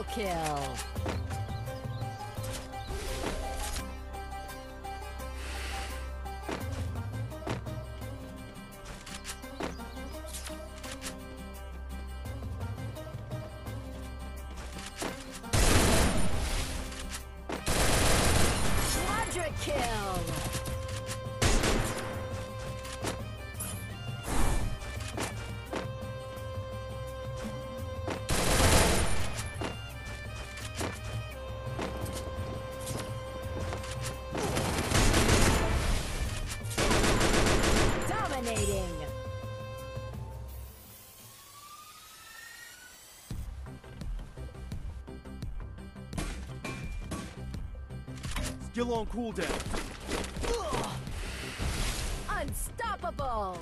kill. Quadra kill. Dominating. Skill on cooldown. Unstoppable.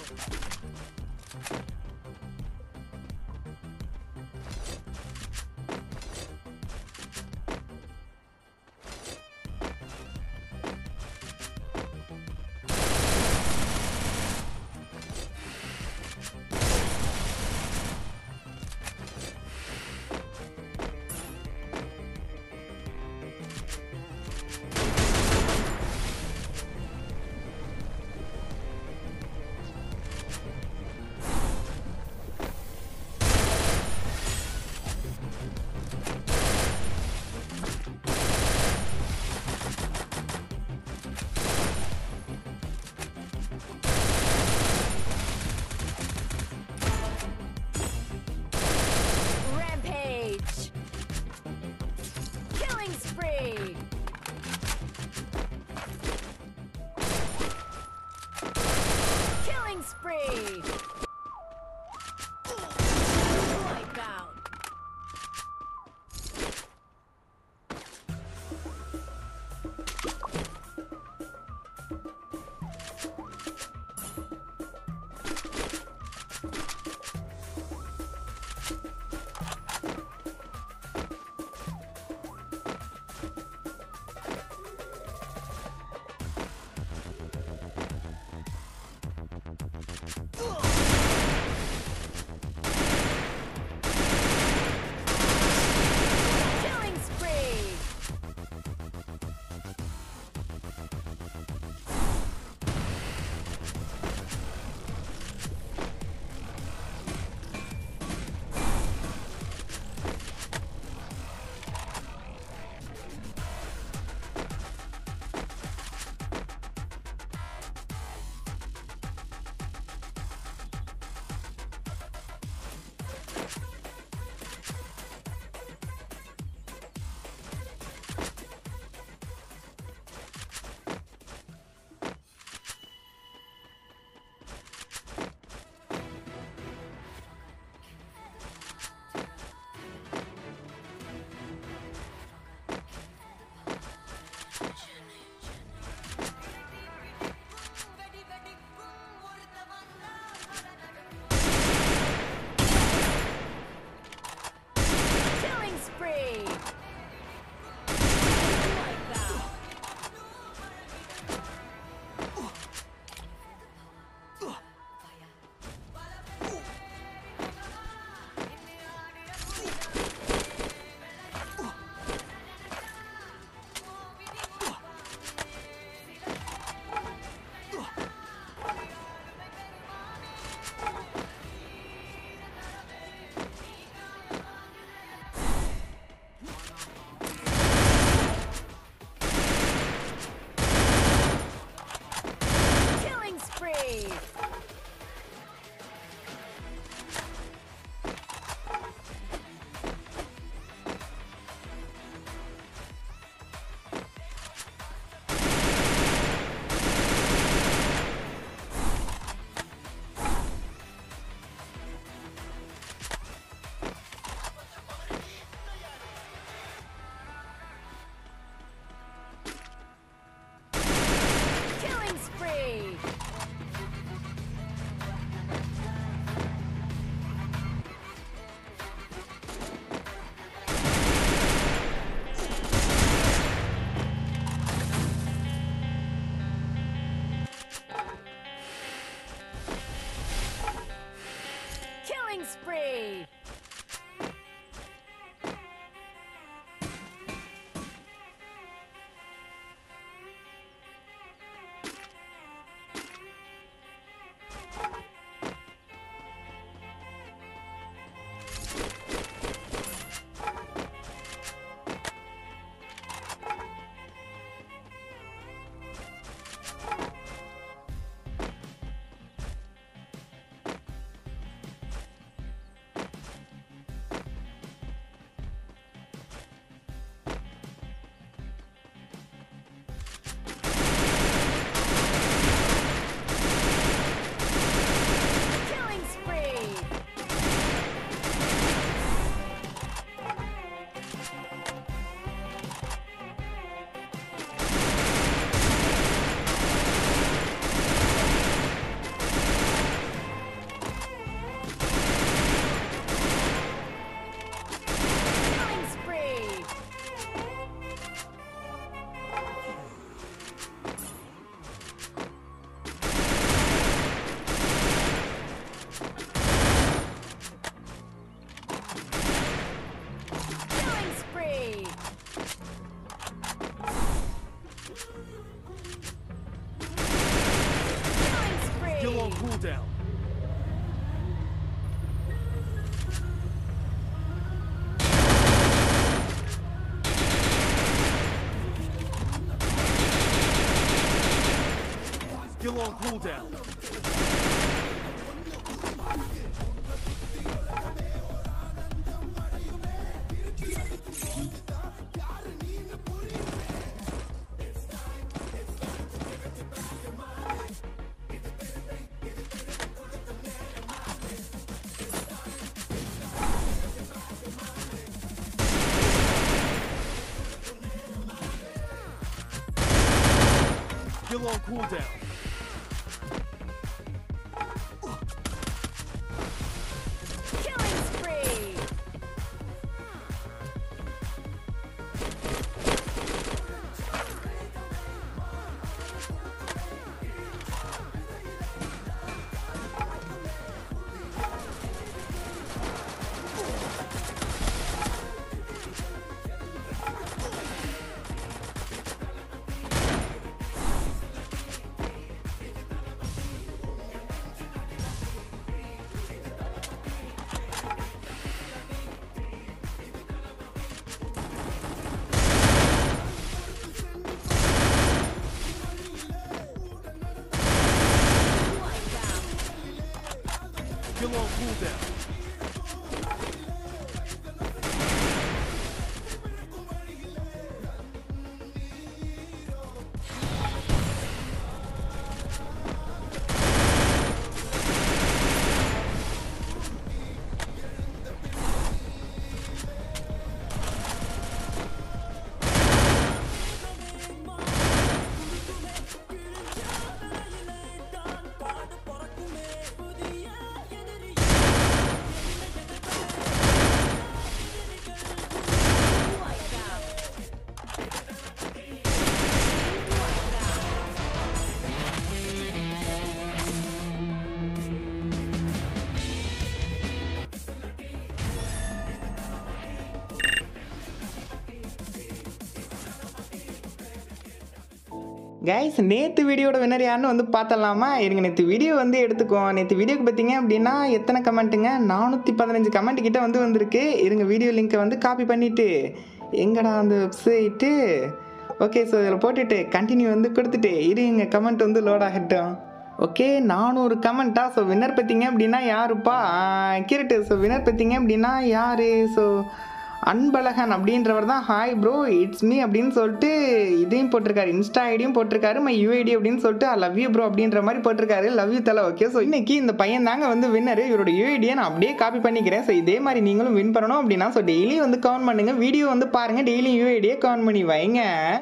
Rampage. Killing spree. Killing spree. Wipeout. Killing spree. Killing spree. Wipeout. Killing spree. Killing spree. Killing spree. cooldown. Still on cooldown. Killing spree. Still on cooldown. Guys நேற்று வீடியோட winner யாருன்னு வந்து பார்த்தலாமா இருங்க நேற்று video வந்து எடுத்துக்குவோம் நேற்று வீடியோக்கு பார்த்தீங்க அப்படின்னா எத்தனை கமெண்ட்டுங்க நானூற்றி பதினஞ்சு கமெண்ட் கிட்ட வந்து வந்திருக்கு இருங்க வீடியோ லிங்க்கை வந்து காப்பி பண்ணிவிட்டு எங்கடா அந்த வெப்சைட்டு ஓகே ஸோ இதில் போட்டுட்டு கண்டினியூ வந்து கொடுத்துட்டு இருங்க கமெண்ட் வந்து லோட் ஆகட்டும் ஓகே நானூறு கமெண்ட்டா ஸோ வின்னர் பார்த்தீங்க அப்படின்னா யாருப்பா கிரட்டு ஸோ வின்னர் பார்த்தீங்க அப்படின்னா யார் ஸோ அன்பழகன் அப்படின்றவர் தான் ஹாய் ப்ரோ இட்ஸ் மீ அப்படின்னு சொல்லிட்டு இதையும் போட்டிருக்காரு இன்ஸ்டா ஐடியும் போட்டிருக்காரு மை யூஐடி அப்படின்னு சொல்லிட்டு ஐ லவ் யூ ப்ரோ அப்படின்ற மாதிரி போட்டிருக்காரு லவ் யூ தலை ஓகே ஸோ இன்னைக்கு இந்த பையன் தாங்க வந்து வின்னர் இவரோட யூஐடியை நான் அப்படியே காப்பி பண்ணிக்கிறேன் ஸோ இதே மாதிரி நீங்களும் வின் பண்ணணும் அப்படின்னா ஸோ டெய்லியும் வந்து கவுண்ட் பண்ணுங்க வீடியோ வந்து பாருங்க டெய்லியும் யூஐடியை கவுண்ட் பண்ணி வைங்க